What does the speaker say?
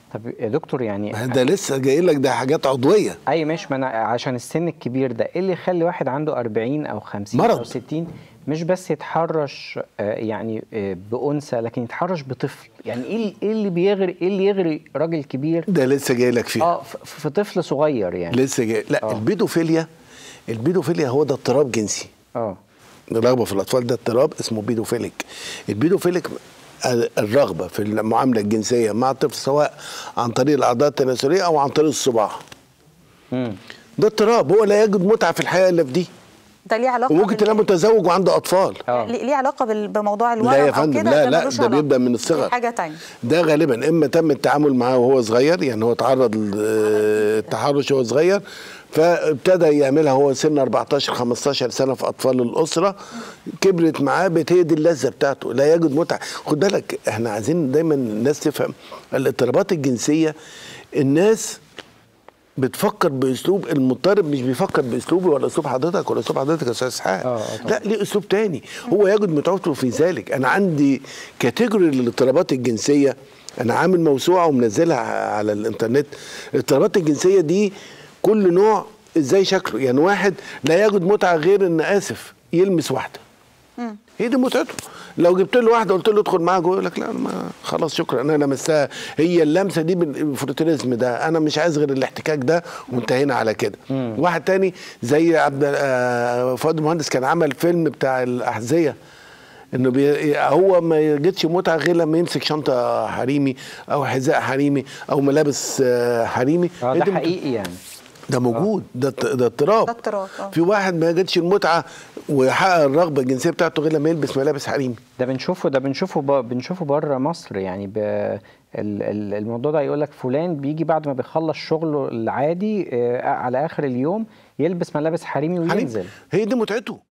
طب يا دكتور يعني ما ده لسه جاي لك ده حاجات عضويه اي ماشي ما انا عشان السن الكبير ده ايه اللي يخلي واحد عنده 40 او 50 مرض. او 60 مش بس يتحرش آه، يعني آه، بانثى لكن يتحرش بطفل يعني ايه ال- ايه اللي بيغري ايه اللي يغري راجل كبير ده لسه جاي لك فيه اه ف- في طفل صغير يعني لسه جاي لا آه. البيدوفيليا البيدوفيليا هو ده اضطراب جنسي اه الرغبه في الاطفال ده اضطراب اسمه بيدوفيليك البيدوفيليك الرغبه في المعامله الجنسيه مع الطفل سواء عن طريق الاعضاء التناسليه او عن طريق الصباع امم ده اضطراب هو لا يجد متعه في الحياه الا في دي ده ليه علاقه وممكن بال- تلاقيه متزوج وعنده اطفال اه ليه ليه علاقه بال- بموضوع الورم لا يا او فندم كده لا ده لا ملوش ده علاقة. بيبدا من دي الصغر حاجه تانية ده غالبا اما تم التعامل معاه وهو صغير يعني هو تعرض للتحرش وهو صغير فابتدى يعملها هو سن 14 15 سنه في اطفال الاسره كبرت معاه بقت هي دي اللذه بتاعته لا يجد متعه خد بالك احنا عايزين دايما الناس تفهم الاضطرابات الجنسيه الناس بتفكر باسلوب المضطرب مش بيفكر باسلوبي ولا اسلوب حضرتك ولا اسلوب حضرتك يا استاذ اسحاق آه، آه، طبعا. لا ليه اسلوب تاني هو يجد متعته في ذلك انا عندي كاتيجوري للاضطرابات الجنسيه انا عامل موسوعه ومنزلها على الانترنت الاضطرابات الجنسيه دي كل نوع ازاي شكله يعني واحد لا يجد متعه غير ان اسف يلمس واحده هي دي متعته لو جبت له واحده قلت له ادخل معاها جوه يقول لك لا أنا ما خلاص شكرا انا لمستها هي اللمسه دي بالفروتينيزم ده انا مش عايز غير الاحتكاك ده وانتهينا على كده واحد تاني زي عبد آه، فؤاد المهندس كان عمل فيلم بتاع الاحذيه انه بي هو ما يجدش متعه غير لما يمسك شنطه حريمي او حذاء حريمي او ملابس آه، حريمي اه هي ده دي مت- حقيقي يعني ده موجود ده ده اضطراب ده اضطراب، آه. في واحد ما يجدش المتعه ويحقق الرغبه الجنسيه بتاعته غير لما يلبس ملابس حريمي ده بنشوفه ده بنشوفه ب... بنشوفه بره مصر يعني ب... ال... ال- الموضوع ده يقول لك فلان بيجي بعد ما بيخلص شغله العادي آه على اخر اليوم يلبس ملابس حريمي حريمي وينزل هي دي متعته